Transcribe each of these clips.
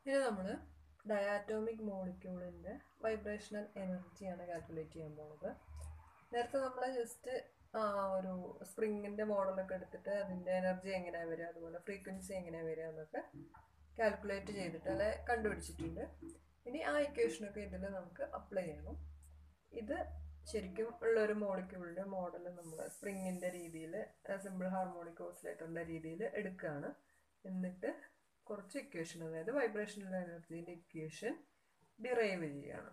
ഇനി നമ്മൾ ഡയാറ്റോമിക് മോളിക്യൂളിൻ്റെ വൈബ്രേഷണൽ എനർജിയാണ് കാൽക്കുലേറ്റ് ചെയ്യാൻ പോകുന്നത് നേരത്തെ നമ്മൾ ജസ്റ്റ് ഒരു സ്പ്രിങ്ങിൻ്റെ മോഡലൊക്കെ എടുത്തിട്ട് അതിൻ്റെ എനർജി എങ്ങനെയാണ് വരിക അതുപോലെ ഫ്രീക്വൻസി എങ്ങനെയാണ് വരിക എന്നൊക്കെ കാൽക്കുലേറ്റ് ചെയ്തിട്ട് അല്ലെ കണ്ടുപിടിച്ചിട്ടുണ്ട് ഇനി ആ ഇക്വേഷനൊക്കെ ഇതിൽ നമുക്ക് അപ്ലൈ ചെയ്യണം ഇത് ശരിക്കും ഉള്ളൊരു മോളിക്യൂളിൻ്റെ മോഡൽ നമ്മൾ സ്പ്രിങ്ങിൻ്റെ രീതിയിൽ സിമ്പിൾ ഹാർമോണിക് ഓസിലേറ്ററിൻ്റെ രീതിയിൽ എടുക്കുകയാണ് എന്നിട്ട് കുറച്ച് ഇക്വേഷൻ അതായത് വൈബ്രേഷണൽ എനർജീൻ്റെ ഇക്വേഷൻ ഡിറൈവ് ചെയ്യുകയാണ്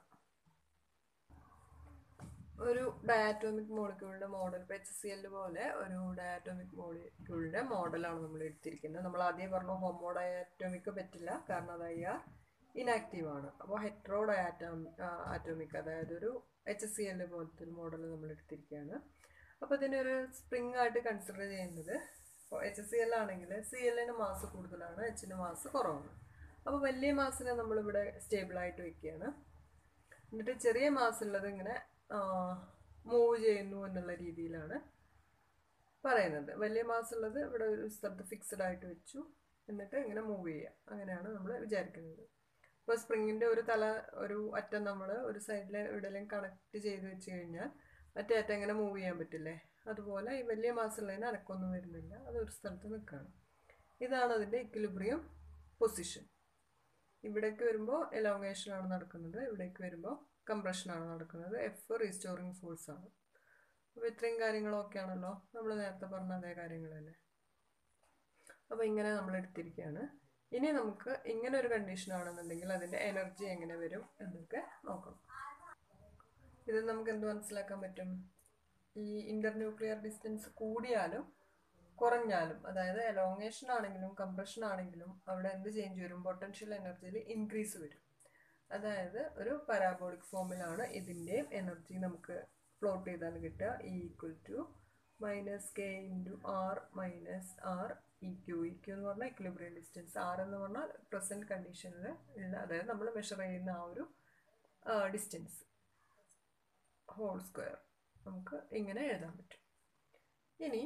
ഒരു ഡയാറ്റോമിക് മോളിക്യൂളിൻ്റെ മോഡൽ ഇപ്പോൾ എച്ച് സി എൽ പോലെ ഒരു ഡയാറ്റോമിക് മോളിക്യൂളിൻ്റെ മോഡലാണ് നമ്മൾ എടുത്തിരിക്കുന്നത് നമ്മൾ ആദ്യം പറഞ്ഞു ഹോമോ ഡയാറ്റോമിക് പറ്റില്ല കാരണം അത് ഐ ആർ ഇനാക്റ്റീവ് ആണ് അപ്പോൾ ഹെട്രോ ഡയാറ്റോമി ആറ്റോമിക് അതായത് ഒരു എച്ച് സി എൽ പോലത്തെ ഒരു മോഡൽ നമ്മൾ എടുത്തിരിക്കുകയാണ് അപ്പോൾ ഇതിനൊരു സ്പ്രിങ് ആയിട്ട് കൺസിഡർ ചെയ്യുന്നത് ഇപ്പോൾ എച്ച് സി എൽ ആണെങ്കിൽ സി എല്ലിന് മാസ് കൂടുതലാണ് എച്ചിന് മാസ് കുറവാണ് അപ്പോൾ വലിയ മാസിനെ നമ്മളിവിടെ സ്റ്റേബിളായിട്ട് വെക്കുകയാണ് എന്നിട്ട് ചെറിയ മാസ് ഉള്ളത് ഇങ്ങനെ മൂവ് ചെയ്യുന്നു എന്നുള്ള രീതിയിലാണ് പറയുന്നത് വലിയ മാസ് ഉള്ളത് ഇവിടെ ഒരു സ്ഥലത്ത് ഫിക്സഡ് ആയിട്ട് വെച്ചു എന്നിട്ട് ഇങ്ങനെ മൂവ് ചെയ്യുക അങ്ങനെയാണ് നമ്മൾ വിചാരിക്കുന്നത് ഇപ്പോൾ സ്പ്രിങ്ങിൻ്റെ ഒരു തല ഒരു അറ്റം നമ്മൾ ഒരു സൈഡിൽ എവിടെയെങ്കിലും കണക്ട് ചെയ്ത് വെച്ച് കഴിഞ്ഞാൽ മറ്റേ അറ്റം ഇങ്ങനെ മൂവ് ചെയ്യാൻ പറ്റില്ലേ അതുപോലെ ഈ വലിയ മാസുള്ളതിന് അനക്കൊന്നും വരുന്നില്ല അത് ഒരു സ്ഥലത്ത് നിൽക്കുകയാണ് ഇതാണ് അതിൻ്റെ ഇക്വിലിബ്രിയം പൊസിഷൻ ഇവിടേക്ക് വരുമ്പോൾ എലോങ്ങേഷൻ ആണ് നടക്കുന്നത് ഇവിടേക്ക് വരുമ്പോൾ കംപ്രഷനാണ് നടക്കുന്നത് എഫ് റീസ്റ്റോറിങ് ഫോഴ്സ് ആണ് അപ്പോൾ ഇത്രയും കാര്യങ്ങളൊക്കെയാണല്ലോ നമ്മൾ നേരത്തെ പറഞ്ഞ അതേ കാര്യങ്ങൾ തന്നെ അപ്പോൾ ഇങ്ങനെ നമ്മൾ എടുത്തിരിക്കുകയാണ് ഇനി നമുക്ക് ഇങ്ങനെ ഒരു കണ്ടീഷൻ ആണെന്നുണ്ടെങ്കിൽ അതിൻ്റെ എനർജി എങ്ങനെ വരും എന്നൊക്കെ നോക്കണം ഇത് നമുക്ക് എന്ത് മനസ്സിലാക്കാൻ പറ്റും ഈ ഇന്റർന്യൂക്ലിയർ ഡിസ്റ്റൻസ് കൂടിയാലും കുറഞ്ഞാലും അതായത് എലോങ്ങേഷൻ ആണെങ്കിലും കംപ്രഷൻ ആണെങ്കിലും അവിടെ എന്ത് ചേഞ്ച് വരും പൊട്ടൻഷ്യൽ എനർജിയിൽ ഇൻക്രീസ് വരും അതായത് ഒരു പരാബോളിക് ഫോമിലാണ് ഇതിൻ്റെയും എനർജി നമുക്ക് പ്ലോട്ട് ചെയ്താൽ കിട്ടുക E equal to minus K into R minus R E Q E Q എന്ന് പറഞ്ഞാൽ ഇക്വിലിബ്രിയം ഡിസ്റ്റൻസ് ആർ എന്ന് പറഞ്ഞാൽ പ്രസൻറ്റ് കണ്ടീഷനിൽ ഉള്ള അതായത് നമ്മൾ മെഷർ ചെയ്യുന്ന ആ ഒരു ഡിസ്റ്റൻസ് ഹോൾ സ്ക്വയർ നമുക്ക് ഇങ്ങനെ എഴുതാൻ പറ്റും ഇനി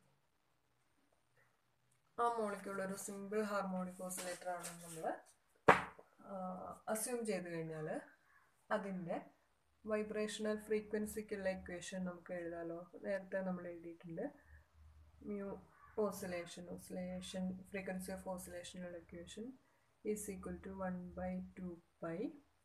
ആ മോളിക്കുള്ള ഒരു സിമ്പിൾ ഹാർമോണിക് ഓസിലേറ്റർ ആണ് നമ്മൾ അസ്യൂം ചെയ്ത് കഴിഞ്ഞാൽ അതിൻ്റെ വൈബ്രേഷണൽ ഫ്രീക്വൻസിക്കുള്ള ഇക്വേഷൻ നമുക്ക് എഴുതാമല്ലോ നേരത്തെ നമ്മൾ എഴുതിയിട്ടുണ്ട് mu oscillation oscillation frequency of ഓസിലേഷനുള്ള equation is equal to one by two pi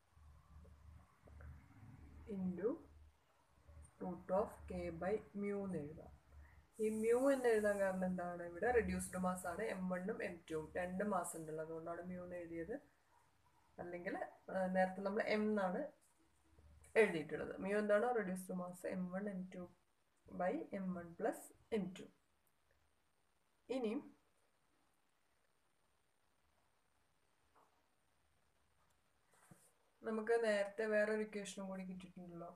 into root of K by mu എന്ന് എഴുതാം ഈ മ്യൂ എന്ന് എഴുതാൻ കാരണം എന്താണ് ഇവിടെ റെഡ്യൂസ്ഡ് മാസ് ആണ് എം വണ്ണും എം ടുവും രണ്ട് മാസ് ഉണ്ടല്ലോ അതുകൊണ്ടാണ് മ്യൂ എന്ന് എഴുതിയത് അല്ലെങ്കിൽ നേരത്തെ നമ്മൾ എം എന്നാണ് എഴുതിയിട്ടുള്ളത് മ്യൂ എന്താണ് reduced mass M one M two by M one plus M two ഇനിയും നമുക്ക് നേരത്തെ വേറൊരു ഇക്വേഷനും കൂടി കിട്ടിയിട്ടുണ്ടല്ലോ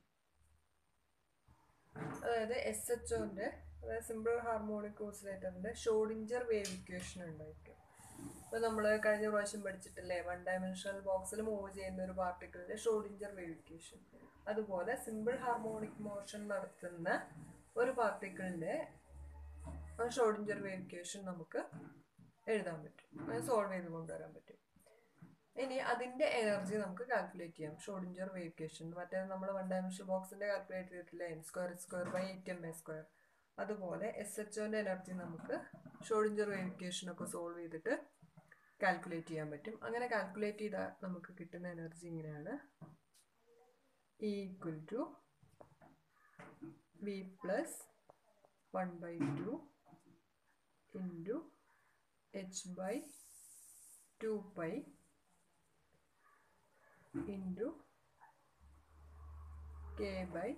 അതായത് എസ് എച്ച് ഒൻ്റെ അതായത് സിമ്പിൾ ഹാർമോണിക് ഓസിലേറ്ററിൻ്റെ ഷോഡിഞ്ചർ വേവ് ഇക്വേഷൻ ഉണ്ടായിരിക്കും ഇപ്പോൾ നമ്മൾ കഴിഞ്ഞ പ്രാവശ്യം പഠിച്ചിട്ടില്ലേ വൺ ഡയമെൻഷണൽ ബോക്സിൽ മൂവ് ചെയ്യുന്ന ഒരു പാർട്ടിക്കിളിൻ്റെ ഷോഡിഞ്ചർ വേവ് ഇക്വേഷൻ അതുപോലെ സിമ്പിൾ ഹാർമോണിക് മോഷൻ നടത്തുന്ന ഒരു പാർട്ടിക്കിളിൻ്റെ ഷോഡിഞ്ചർ വേവ് ഇക്വേഷൻ നമുക്ക് എഴുതാൻ പറ്റും അത് സോൾവ് ചെയ്ത് കൊണ്ടുവരാൻ പറ്റും ഇനി അതിൻ്റെ എനർജി നമുക്ക് കാൽക്കുലേറ്റ് ചെയ്യാം ഷോഡിഞ്ചർ വേവ് ഇക്വേഷൻ മറ്റേ നമ്മൾ വൺ ഡയമെൻഷണൽ ബോക്സിൻ്റെ കാൽക്കുലേറ്റ് ചെയ്തിട്ടില്ല N square square by eight M A square അതുപോലെ എസ് എച്ച് ഒൻ്റെ എനർജി നമുക്ക് ഷോഡിഞ്ചർ വേവ് ഇക്വേഷൻ ഒക്കെ സോൾവ് ചെയ്തിട്ട് കാൽക്കുലേറ്റ് ചെയ്യാൻ പറ്റും അങ്ങനെ കാൽക്കുലേറ്റ് ചെയ്താൽ നമുക്ക് കിട്ടുന്ന എനർജി ഇങ്ങനെയാണ് E equal to V plus one by two into H by two pi into K by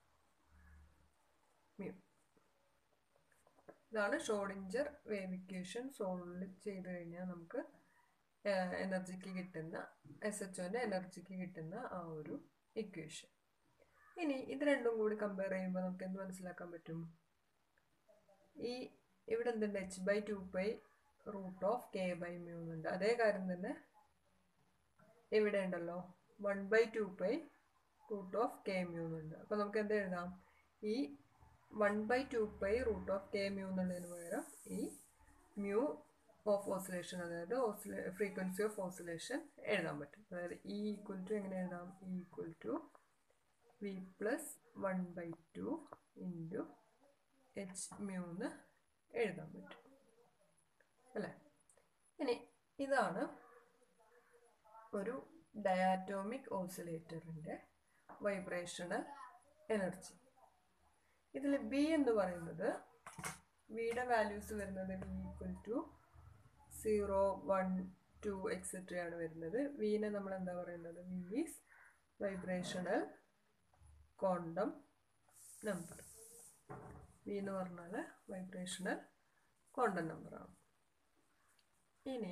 mu ഇതാണ് ഷോഡിഞ്ചർ വേവ് ഇക്വേഷൻ സോൾവ് ചെയ്ത് കഴിഞ്ഞാൽ നമുക്ക് എനർജിക്ക് കിട്ടുന്ന എസ് എച്ച് ഒൻ്റെ എനർജിക്ക് കിട്ടുന്ന ആ ഒരു ഇക്വേഷൻ ഇനി ഇത് രണ്ടും കൂടി കമ്പയർ ചെയ്യുമ്പോൾ നമുക്ക് എന്ത് മനസ്സിലാക്കാൻ പറ്റും ഈ ഇവിടെ എന്തുണ്ട് H by two pi root of K by mu എന്നുണ്ട് അതേ കാര്യം തന്നെ ഇവിടെ ഉണ്ടല്ലോ one by two pi root of K mu എന്നുണ്ട് അപ്പോൾ നമുക്ക് എന്ത് എഴുതാം ഈ one by two pi root of K mu എന്നുള്ളതിന് പകരം ഈ മ്യൂ ഓഫ് ഓസിലേഷൻ അതായത് ഓസിലേ ഫ്രീക്വൻസി ഓഫ് ഓസിലേഷൻ എഴുതാൻ പറ്റും അതായത് ഇ ഈക്വൽ ടു എങ്ങനെ എഴുതാം E equal to V plus one by two into H മ്യൂന്ന് എഴുതാൻ പറ്റും അല്ലേ ഇനി ഇതാണ് ഒരു ഡയാറ്റോമിക് ഓസിലേറ്ററിൻ്റെ വൈബ്രേഷണൽ എനർജി ഇതിൽ ബി എന്ന് പറയുന്നത് വിയുടെ വാല്യൂസ് വരുന്നത് V equal to zero one two എക്സെട്രയാണ് വരുന്നത് വിനെ നമ്മൾ എന്താ പറയുന്നത് V is vibrational quantum number V എന്ന് പറഞ്ഞാൽ വൈബ്രേഷണൽ ക്വാണ്ടം നമ്പറാണ് ഇനി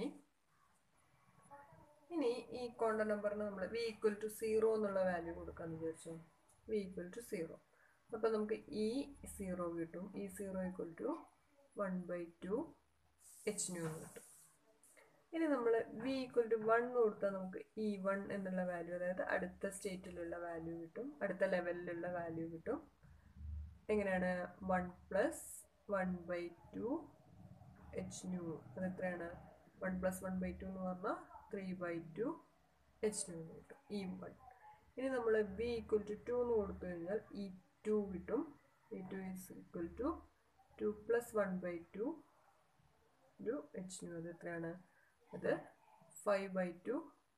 ഇനി ഈ ക്വാണ്ടം നമ്പറിന് നമ്മൾ വി ഈക്വൽ ടു സീറോ എന്നുള്ള വാല്യൂ കൊടുക്കാമെന്ന് വിചാരിച്ചു വി ഈക്വൽ ടു സീറോ അപ്പോൾ നമുക്ക് ഈ സീറോ കിട്ടും E zero equal to one by two H nu എന്ന് കിട്ടും ഇനി നമ്മൾ വി ഈക്വൽ ടു വൺ കൊടുത്താൽ നമുക്ക് ഇ വൺ എന്നുള്ള വാല്യൂ അതായത് അടുത്ത സ്റ്റേറ്റിലുള്ള വാല്യൂ കിട്ടും അടുത്ത ലെവലിലുള്ള വാല്യൂ കിട്ടും എങ്ങനെയാണ് one plus one by two H nu അത് എത്രയാണ് one plus one by two എന്ന് പറഞ്ഞാൽ three by two H nu എന്ന് കിട്ടും ഇ വൺ ഇനി നമ്മൾ ബി ഈക്വൽ ടു ടു എന്ന് കൊടുത്തു കഴിഞ്ഞാൽ ഇ ടു കിട്ടും E two is equal to two plus one by two two H nu അത് എത്രയാണ് അത് five by two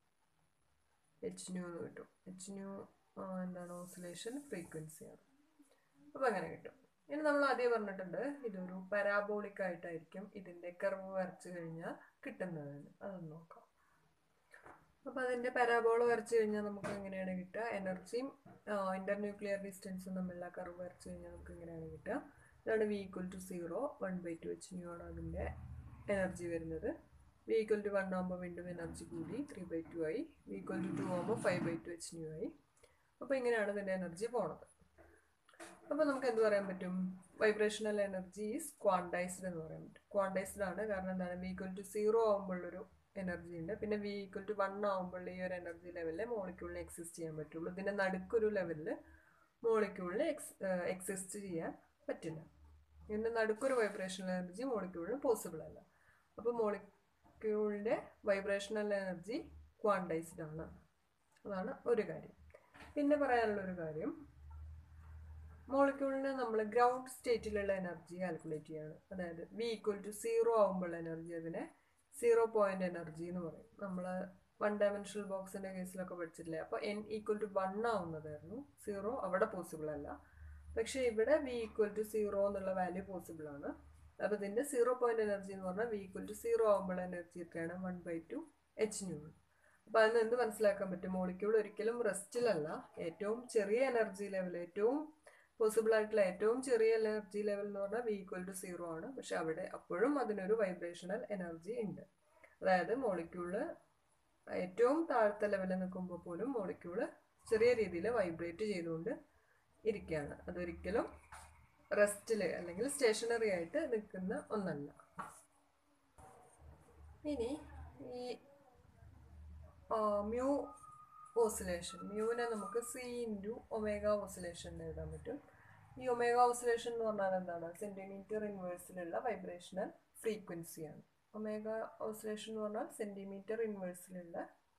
H nu എന്ന് കിട്ടും എച്ച് ന്യൂ എന്താണ് ഓസിലേഷൻ ഫ്രീക്വൻസിയാണ് അപ്പോൾ അങ്ങനെ കിട്ടും ഇനി നമ്മൾ ആദ്യം പറഞ്ഞിട്ടുണ്ട് ഇതൊരു പരാബോളിക് ആയിട്ടായിരിക്കും ഇതിൻ്റെ കർവ് വരച്ച് കഴിഞ്ഞാൽ കിട്ടുന്നതെന്ന് അതൊന്ന് നോക്കാം അപ്പോൾ അതിൻ്റെ പരാബോള വരച്ച് കഴിഞ്ഞാൽ നമുക്ക് എങ്ങനെയാണ് കിട്ടുക എനർജിയും ഇൻ്റർന്യൂക്ലിയർ ഡിസ്റ്റൻസും തമ്മിലുള്ള കർവ് വരച്ച് കഴിഞ്ഞാൽ നമുക്ക് എങ്ങനെയാണ് കിട്ടുക ഇതാണ് V equal to zero one by two H nu ആണ് അതിൻ്റെ എനർജി വരുന്നത് വി ഈക്വൽ ടു വൺ ആകുമ്പോൾ വീണ്ടും എനർജി കൂടി ത്രീ ബൈ ടു ആയി വി ഈക്വൽ ടു ടു ആകുമ്പോൾ five by two H nu ആയി അപ്പോൾ ഇങ്ങനെയാണ് ഇതിൻ്റെ എനർജി പോണത് അപ്പോൾ നമുക്ക് എന്ത് പറയാൻ പറ്റും വൈബ്രേഷണൽ എനർജി ഈസ് ക്വാണ്ടൈസ്ഡ് എന്ന് പറയാൻ പറ്റും ക്വാണ്ടൈസ്ഡ് ആണ് കാരണം എന്താണ് വി ഈക്വൽ ടു സീറോ ആകുമ്പോഴൊരു എനർജി ഉണ്ട് പിന്നെ വി ഈക്വൽ ടു വൺ ആകുമ്പോൾ ഈ ഒരു എനർജി ലെവലിൽ മോളിക്യൂളിന് എക്സിസ്റ്റ് ചെയ്യാൻ പറ്റുള്ളൂ ഇതിൻ്റെ നടുക്കൊരു ലെവലിൽ മോളിക്യൂളിന് എക്സ് എക്സിസ്റ്റ് ചെയ്യാൻ പറ്റില്ല ഇതിൻ്റെ നടുക്കൊരു വൈബ്രേഷണൽ എനർജി മോളിക്യൂളിന് പോസിബിൾ അല്ല അപ്പോൾ മോളിക്യൂളിൻ്റെ വൈബ്രേഷണൽ എനർജി ക്വാണ്ടൈസ്ഡ് ആണ് അതാണ് ഒരു കാര്യം പിന്നെ പറയാനുള്ള ഒരു കാര്യം മോളിക്യൂളിന് നമ്മൾ ഗ്രൗണ്ട് സ്റ്റേറ്റിലുള്ള എനർജി കാൽക്കുലേറ്റ് ചെയ്യാണ് അതായത് വി ഈക്വൽ ടു സീറോ ആകുമ്പോൾ എനർജി അതിനെ സീറോ പോയിന്റ് എനർജി എന്ന് പറയും നമ്മൾ വൺ ഡയമെൻഷണൽ ബോക്സിൻ്റെ കേസിലൊക്കെ പഠിച്ചിട്ടില്ലേ അപ്പോൾ എൻ ഈക്വൽ ടു വൺ ആവുന്നതായിരുന്നു സീറോ അവിടെ പോസിബിൾ അല്ല പക്ഷേ ഇവിടെ വി ഈക്വൽ ടു സീറോ എന്നുള്ള വാല്യൂ പോസിബിൾ ആണ് അപ്പോൾ ഇതിൻ്റെ സീറോ പോയിന്റ് എനർജി എന്ന് പറഞ്ഞാൽ വി ഈക്വൽ ടു സീറോ ആകുമ്പോൾ എനർജി എത്രയാണ് one by two H nu അപ്പോൾ അതിന് എന്ത് മനസ്സിലാക്കാൻ പറ്റും മോളിക്യൂൾ ഒരിക്കലും റെസ്റ്റിലല്ല ഏറ്റവും ചെറിയ എനർജി ലെവൽ ഏറ്റവും പോസിബിൾ ആയിട്ടുള്ള ഏറ്റവും ചെറിയ എനർജി ലെവൽ എന്ന് പറഞ്ഞാൽ വി ഈക്വൽ ടു സീറോ ആണ് പക്ഷെ അവിടെ അപ്പോഴും അതിനൊരു വൈബ്രേഷണൽ എനർജി ഉണ്ട് അതായത് മോളിക്യൂള് ഏറ്റവും താഴത്തെ ലെവലിൽ നിൽക്കുമ്പോൾ പോലും മോളിക്യൂള് ചെറിയ രീതിയിൽ വൈബ്രേറ്റ് ചെയ്തുകൊണ്ട് ഇരിക്കുകയാണ് അതൊരിക്കലും റെസ്റ്റിൽ അല്ലെങ്കിൽ സ്റ്റേഷനറി ആയിട്ട് നിൽക്കുന്ന ഒന്നല്ല ഇനി ഈ മ്യൂ ഓസിലേഷൻ മ്യൂവിനെ നമുക്ക് സി ഇൻറ്റു ഒമേഗ ഓസിലേഷൻ എഴുതാൻ പറ്റും ഈ ഒമേഗ ഓസിലേഷൻ എന്ന് പറഞ്ഞാൽ എന്താണ് സെൻറ്റിമീറ്റർ ഇൻവേഴ്സിലുള്ള വൈബ്രേഷണൽ ഫ്രീക്വൻസിയാണ് ഒമേഗ ഓസിലേഷൻ എന്ന് പറഞ്ഞാൽ സെൻറ്റിമീറ്റർ ഇൻവേഴ്സിലുള്ള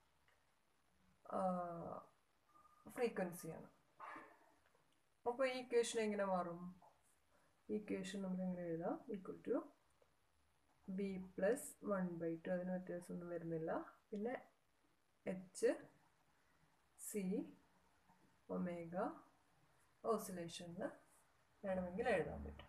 ഫ്രീക്വൻസിയാണ് അപ്പോൾ ഈ ഇക്വേഷൻ എങ്ങനെ മാറും ഈ ഇക്വേഷൻ നമുക്ക് എങ്ങനെ എഴുതാം equal to B plus one by two അതിന് വ്യത്യാസമൊന്നും വരുന്നില്ല പിന്നെ എച്ച് സി ഒമേഗ ഓസിലേഷന് വേണമെങ്കിൽ എഴുതാൻ പറ്റും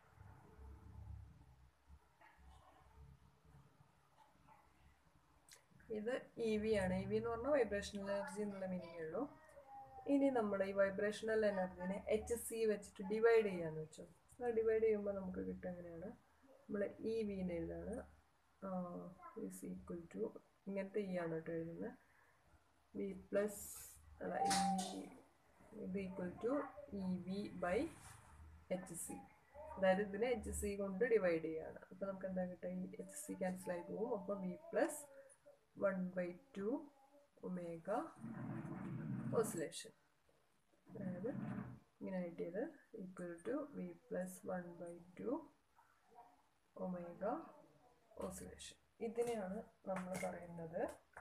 ഇത് ഇ വി ആണ് ഇ വി എന്ന് പറഞ്ഞാൽ വൈബ്രേഷണൽ എനർജി എന്നുള്ള മീനിങ് ഉള്ളൂ ഇനി നമ്മൾ ഈ വൈബ്രേഷണൽ എനർജിനെ എച്ച് സി വെച്ചിട്ട് ഡിവൈഡ് ചെയ്യാന്ന് വെച്ചു ആ ഡിവൈഡ് ചെയ്യുമ്പോൾ നമുക്ക് കിട്ടുക എങ്ങനെയാണ് നമ്മൾ ഇ വിന്ന് എഴുതാണ് ഈസ് ഈക്വൽ ടു ഇങ്ങനത്തെ ഇ ആണ് കേട്ടോ എഴുതുന്നത് വി പ്ലസ് അല്ല ഇ ഇത് equal to E V by H C അതായത് ഇതിനെ എച്ച് സി കൊണ്ട് ഡിവൈഡ് ചെയ്യുകയാണ് അപ്പോൾ നമുക്ക് എന്താ കിട്ടുക ഈ എച്ച് സി ക്യാൻസൽ ആയി പോകും അപ്പോൾ v plus one by two omega oscillation അതായത് ഇങ്ങനെ കിട്ടിയത് equal to V plus one by two omega oscillation ഇതിനെയാണ് നമ്മൾ പറയുന്നത്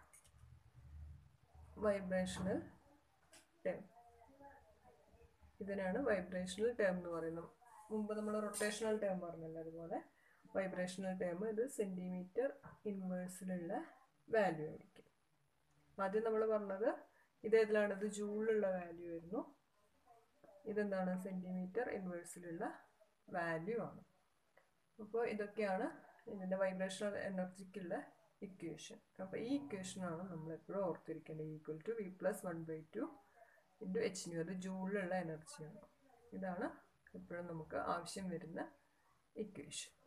വൈബ്രേഷണൽ ടേം ഇതിനാണ് വൈബ്രേഷണൽ ടേം എന്ന് പറയുന്നത് മുമ്പ് നമ്മൾ റൊട്ടേഷണൽ ടേം പറഞ്ഞല്ലോ അതുപോലെ വൈബ്രേഷണൽ ടേം ഇത് സെൻറ്റിമീറ്റർ ഇൻവേഴ്സിലുള്ള വാല്യൂ ആയിരിക്കും ആദ്യം നമ്മൾ പറഞ്ഞത് ഇത് ഏതിലാണ് ഇത് ജൂളിലുള്ള വാല്യൂ ആയിരുന്നു ഇതെന്താണ് സെൻറ്റിമീറ്റർ ഇൻവേഴ്സിലുള്ള വാല്യൂ ആണ് അപ്പോൾ ഇതൊക്കെയാണ് ഇതിൻ്റെ വൈബ്രേഷണൽ എനർജിക്കുള്ള ഇക്വേഷൻ അപ്പോൾ ഈ ഇക്വേഷനാണ് നമ്മൾ എപ്പോഴും ഓർത്തിരിക്കേണ്ടത് equal to V plus one by two into h nu അത് ജൂളിലുള്ള എനർജിയാണ് ഇതാണ് എപ്പോഴും നമുക്ക് ആവശ്യം വരുന്ന ഇക്വേഷൻ